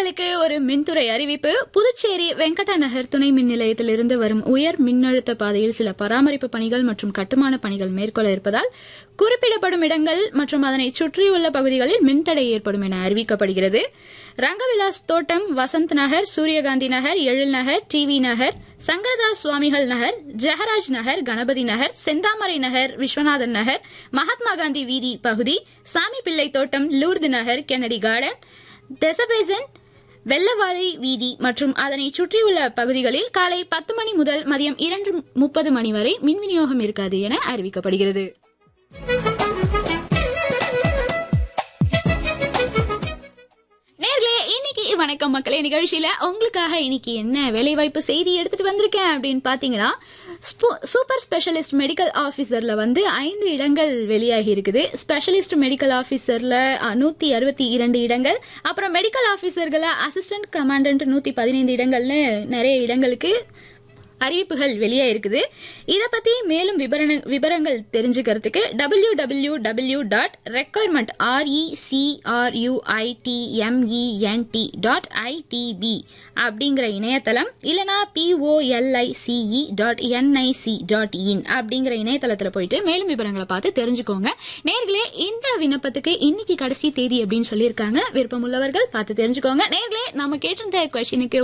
நேர்களுக்கு ஒரு மின்துறை அறிவிப்பு புதுச்சேரி வெங்கடா நகர் துணை மின் நிலையத்திலிருந்து வரும் உயர் மின்னழுத்த பாதையில் சில பராமரிப்பு பணிகள் மற்றும் கட்டுமான பணிகள் மேற்கொள்ள இருப்பதால் குறிப்பிடப்படும் இடங்கள் மற்றும் அதனை சுற்றியுள்ள பகுதிகளில் மின்தடை ஏற்படும் என அறிவிக்கப்படுகிறது ரங்கவிலாஸ் தோட்டம் வசந்த் நகர் சூரியகாந்தி நகர் எழில் நகர் டிவி நகர் சங்கரதாஸ் சுவாமிகள் நகர் ஜெகராஜ் நகர் கணபதி நகர் செந்தாமரை நகர் விஸ்வநாதன் நகர் மகாத்மா காந்தி வீதி பகுதி சாமி பிள்ளை தோட்டம் லூர்து நகர் கென்னடி கார்டன் தெசபேசன் வெள்ளவாரி வீதி மற்றும் அதனை சுற்றியுள்ள பகுதிகளில் காலை பத்து மணி முதல் மதியம் இரண்டு முப்பது மணி வரை மின் விநியோகம் இருக்காது என அறிவிக்கப்படுகிறது நேர்களே இன்னைக்கு வணக்கம் மக்களே நிகழ்ச்சியில உங்களுக்காக இன்னைக்கு என்ன வேலைவாய்ப்பு செய்தி எடுத்துட்டு வந்திருக்கேன் அப்படின்னு பாத்தீங்கன்னா ஸ்பு- சூப்பர் ஸ்பெஷலிஸ்ட் மெடிக்கல் ஆபீசர்ல வந்து ஐந்து இடங்கள் வெளியாகி இருக்குது ஸ்பெஷலிஸ்ட் மெடிக்கல் ஆபீசர்ல நூத்தி அறுபத்தி இரண்டு இடங்கள் அப்புறம் மெடிக்கல் ஆபீசர்கள அசிஸ்டன்ட் கமாண்டன்ட் நூத்தி பதினைந்து இடங்கள்னு நிறைய இடங்களுக்கு அறிவிப்புகள் வெளியே இருக்குது இத பத்தி மேலும் விபரண விவரங்கள் தெரிஞ்சுக்கிறதுக்கு W W W dot requirement ஆர்இசிஆர்யூஐடிஎம்இஎன்டி dot ITP அப்படிங்கிற இணையதளம் இல்லனா POLICE dot NIC dot in அப்படிங்கிற இணையதளத்துல போயிட்டு மேலும் விவரங்களை பார்த்து தெரிஞ்சுக்கோங்க நேர்களே இந்த விண்ணப்பத்துக்கு இன்னைக்கு கடைசி தேதி அப்படின்னு சொல்லியிருக்காங்க விருப்பமுள்ளவர்கள் பார்த்து தெரிஞ்சுக்கோங்க நேர்களே நம்ம கேட்டிருந்த கொஸ்டினுக்கு